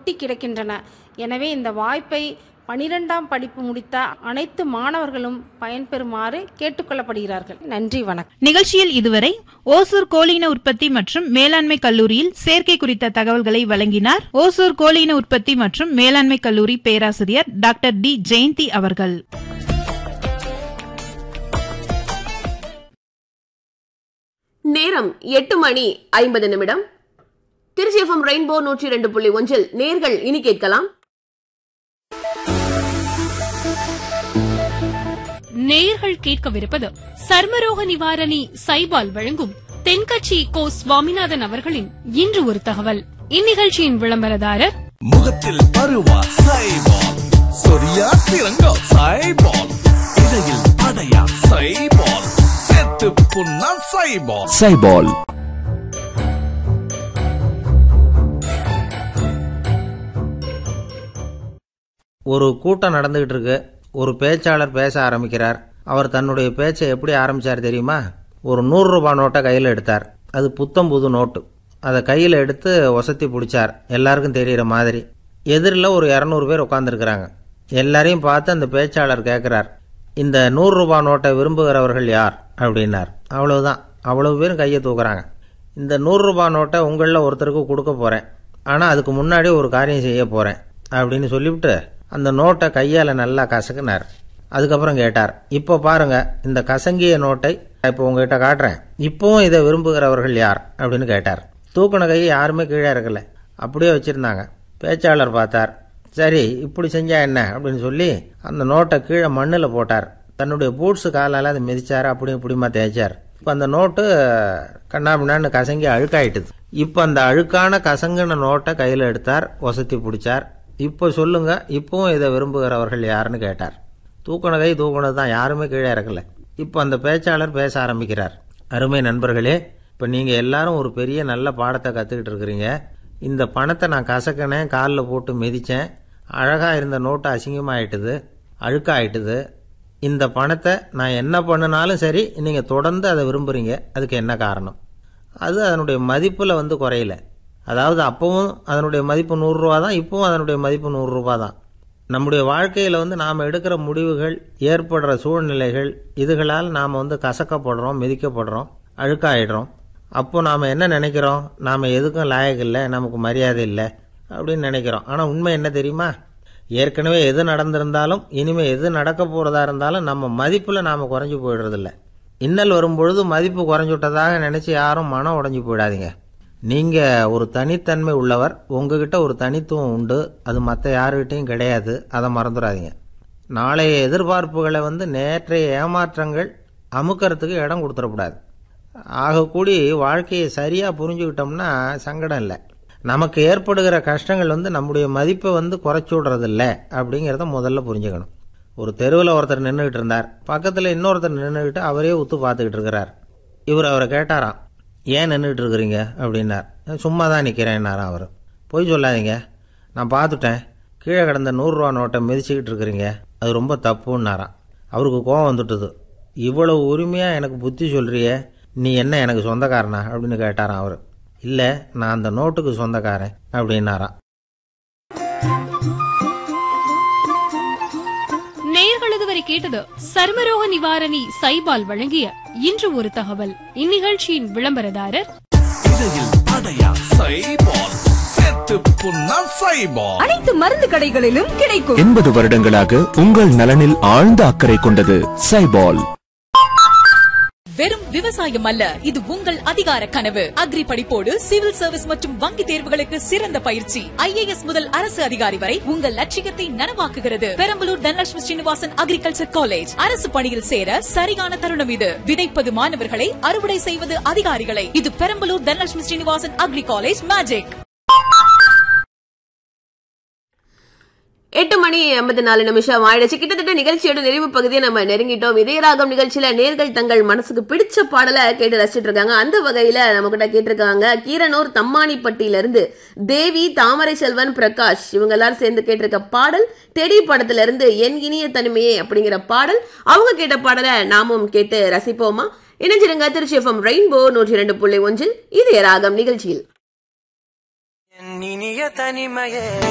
கொட்டி கிடக்கின்றன எனவே இந்த வாய்ப்பை பனிரெண்டாம் படிப்பு முடித்த அனைத்து மாணவர்களும் பயன்பெறுமாறு கேட்டுக்கொள்ளப்படுகிறார்கள் நன்றி வணக்கம் நிகழ்ச்சியில் இதுவரை ஓசூர் கோலின உற்பத்தி மற்றும் மேலாண்மை கல்லூரியில் சேர்க்கை குறித்த தகவல்களை வழங்கினார் ஓசூர் கோலின உற்பத்தி மற்றும் மேலாண்மை கல்லூரி பேராசிரியர் டாக்டர் டி ஜெயந்தி அவர்கள் நேரம் எட்டு மணி ஐம்பது நிமிடம் திருச்சி எஃப்எம் ரெயின்போ நூற்றி இரண்டு புள்ளி ஒன்றில் நேர்கள் இனி கேட்கலாம் நேயர்கள் கேட்கவிருப்பது சர்மரோக நிவாரணி சைபால் வழங்கும் தென்கட்சி கோ சுவாமிநாதன் அவர்களின் இன்று ஒரு தகவல் இந்நிகழ்ச்சியின் விளம்பரதாரர் முகத்தில் பருவா சைபால் சொரியா சிறங்கா சைபால் இடையில் அடையா சைபால் செத்து புண்ணா சைபால் சைபால் ஒரு கூட்டம் நடந்துகிட்டு இருக்கு ஒரு பேச்சாளர் பேச ஆரம்பிக்கிறார் அவர் தன்னுடைய பேச்சை எப்படி ஆரம்பிச்சார் தெரியுமா ஒரு நூறு ரூபாய் நோட்டை கையில் எடுத்தார் அது புத்தம் புது நோட்டு அதை கையில் எடுத்து ஒசத்தி பிடிச்சார் எல்லாருக்கும் தெரிகிற மாதிரி எதிரில் ஒரு இரநூறு பேர் உட்காந்துருக்குறாங்க எல்லாரையும் பார்த்து அந்த பேச்சாளர் கேட்குறார் இந்த நூறு ரூபாய் நோட்டை விரும்புகிறவர்கள் யார் அப்படின்னார் அவ்வளவுதான் அவ்வளவு பேரும் கையை தூக்குறாங்க இந்த நூறு ரூபாய் நோட்டை உங்களில் ஒருத்தருக்கு கொடுக்க போகிறேன் ஆனால் அதுக்கு முன்னாடி ஒரு காரியம் செய்ய போகிறேன் அப்படின்னு சொல்லிவிட்டு அந்த நோட்டை கையால் நல்லா கசக்குனார் அதுக்கப்புறம் கேட்டார் இப்போ பாருங்க இந்த கசங்கிய நோட்டை இப்போ உங்ககிட்ட காட்டுறேன் இப்போவும் இதை விரும்புகிறவர்கள் யார் அப்படின்னு கேட்டார் தூக்குன கை யாருமே கீழே இருக்கல அப்படியே வச்சுருந்தாங்க பேச்சாளர் பார்த்தார் சரி இப்படி செஞ்சா என்ன அப்படின்னு சொல்லி அந்த நோட்டை கீழே மண்ணில் போட்டார் தன்னுடைய பூட்ஸு காலால் அதை மிதிச்சார் அப்படி இப்படிமா தேய்ச்சார் இப்போ அந்த நோட்டு கண்ணாபின்னான்னு கசங்கி அழுக்காயிட்டுது இப்போ அந்த அழுக்கான கசங்கின நோட்டை கையில் எடுத்தார் ஒசத்தி பிடிச்சார் இப்போ சொல்லுங்க இப்பவும் இதை விரும்புகிறவர்கள் யாருன்னு கேட்டார் தூக்குன கை தூக்குனது தான் யாருமே கீழே இறக்கல இப்போ அந்த பேச்சாளர் பேச ஆரம்பிக்கிறார் அருமை நண்பர்களே இப்போ நீங்கள் எல்லாரும் ஒரு பெரிய நல்ல பாடத்தை கற்றுக்கிட்டு இருக்கிறீங்க இந்த பணத்தை நான் கசக்கினேன் காலில் போட்டு மிதித்தேன் அழகாக இருந்த நோட்டு அசிங்கமாயிட்டுது அழுக்காயிட்டுது இந்த பணத்தை நான் என்ன பண்ணினாலும் சரி நீங்கள் தொடர்ந்து அதை விரும்புகிறீங்க அதுக்கு என்ன காரணம் அது அதனுடைய மதிப்பில் வந்து குறையல அதாவது அப்பவும் அதனுடைய மதிப்பு நூறுரூவா தான் இப்பவும் அதனுடைய மதிப்பு நூறுரூவா தான் நம்முடைய வாழ்க்கையில் வந்து நாம் எடுக்கிற முடிவுகள் ஏற்படுற சூழ்நிலைகள் இதுகளால் நாம் வந்து கசக்கப்படுறோம் மிதிக்கப்படுறோம் அழுக்காயிடுறோம் அப்போ நாம் என்ன நினைக்கிறோம் நாம் எதுக்கும் லாயக்கு இல்லை நமக்கு மரியாதை இல்லை அப்படின்னு நினைக்கிறோம் ஆனால் உண்மை என்ன தெரியுமா ஏற்கனவே எது நடந்திருந்தாலும் இனிமேல் எது நடக்க போகிறதா இருந்தாலும் நம்ம மதிப்பில் நாம் குறைஞ்சி போயிடுறதில்ல இன்னல் வரும்பொழுது மதிப்பு குறைஞ்சுட்டதாக நினச்சி யாரும் மனம் உடஞ்சி போயிடாதீங்க நீங்கள் ஒரு தனித்தன்மை உள்ளவர் உங்ககிட்ட ஒரு தனித்துவம் உண்டு அது மற்ற யாருக்கிட்டையும் கிடையாது அதை மறந்துடாதீங்க நாளைய எதிர்பார்ப்புகளை வந்து நேற்றைய ஏமாற்றங்கள் அமுக்கிறதுக்கு இடம் கொடுத்துடக்கூடாது ஆகக்கூடி வாழ்க்கையை சரியாக புரிஞ்சுக்கிட்டோம்னா சங்கடம் இல்லை நமக்கு ஏற்படுகிற கஷ்டங்கள் வந்து நம்முடைய மதிப்பை வந்து குறைச்சி விடுறதில்ல அப்படிங்கிறத முதல்ல புரிஞ்சுக்கணும் ஒரு தெருவில் ஒருத்தர் நின்றுக்கிட்டு இருந்தார் பக்கத்தில் இன்னொருத்தர் நின்றுக்கிட்டு அவரே உத்து பார்த்துக்கிட்டு இருக்கிறார் இவர் அவரை கேட்டாராம் ஏன் நின்றுட்டு இருக்கிறீங்க அப்படின்னார் சும்மா தான் நிற்கிறேன்னாராம் அவர் போய் சொல்லாதீங்க நான் பார்த்துட்டேன் கீழே கிடந்த நூறுரூவா நோட்டை மிதிச்சுக்கிட்டு இருக்கிறீங்க அது ரொம்ப தப்புன்னாராம் அவருக்கு கோவம் வந்துட்டுது இவ்வளவு உரிமையாக எனக்கு புத்தி சொல்கிறியே நீ என்ன எனக்கு சொந்தக்காரனா அப்படின்னு கேட்டாராம் அவர் இல்லை நான் அந்த நோட்டுக்கு சொந்தக்காரன் அப்படின்னாராம் நேயர்கள் இதுவரை கேட்டது சர்மரோக நிவாரணி சைபால் வழங்கிய இன்று ஒரு தகவல் இந்நிகழ்ச்சியின் விளம்பரதாரர் இடையில் அடையா சைபால் செத்து புண்ணா சைபால் அனைத்து மருந்து கடைகளிலும் கிடைக்கும் எண்பது வருடங்களாக உங்கள் நலனில் ஆழ்ந்த அக்கறை கொண்டது சைபால் வெறும் விவசாயம் அல்ல இது உங்கள் அதிகார கனவு அக்ரி படிப்போடு சிவில் சர்வீஸ் மற்றும் வங்கி தேர்வுகளுக்கு சிறந்த பயிற்சி ஐஏஎஸ் முதல் அரசு அதிகாரி வரை உங்கள் லட்சியத்தை நனவாக்குகிறது பெரம்பலூர் தனலட்சுமி ஸ்ரீனிவாசன் அக்ரிகல்ச்சர் காலேஜ் அரசு பணியில் சேர சரியான தருணம் இது விதைப்பது மாணவர்களை அறுவடை செய்வது அதிகாரிகளை இது Perambalur Dhanalakshmi Srinivasan agri college magic எட்டு மணி ஐம்பத்தி நாலு நிமிஷம் ஆயிடுச்சு கிட்டத்தட்ட நிகழ்ச்சியோட நிறைவு பகுதியை நம்ம நெருங்கிட்டோம் இதயராகம் நிகழ்ச்சியில நேர்கள் தங்கள் மனசுக்கு பிடிச்ச பாடலை கேட்டு ரசிச்சிட்டு இருக்காங்க அந்த வகையில நம்ம கிட்ட கேட்டிருக்காங்க கீரனூர் தம்மானிப்பட்டியில இருந்து தேவி தாமரை செல்வன் பிரகாஷ் இவங்க எல்லாரும் சேர்ந்து கேட்டிருக்க பாடல் டெடி படத்துல இருந்து என் இனிய தனிமையே அப்படிங்கிற பாடல் அவங்க கேட்ட பாடலை நாமும் கேட்டு ரசிப்போமா இணைஞ்சிருங்க திருச்சி எஃப்எம் ரெயின்போ நூற்றி இரண்டு புள்ளி ஒன்றில் இதயராகம் நிகழ்ச்சியில் இனிய தனிமையே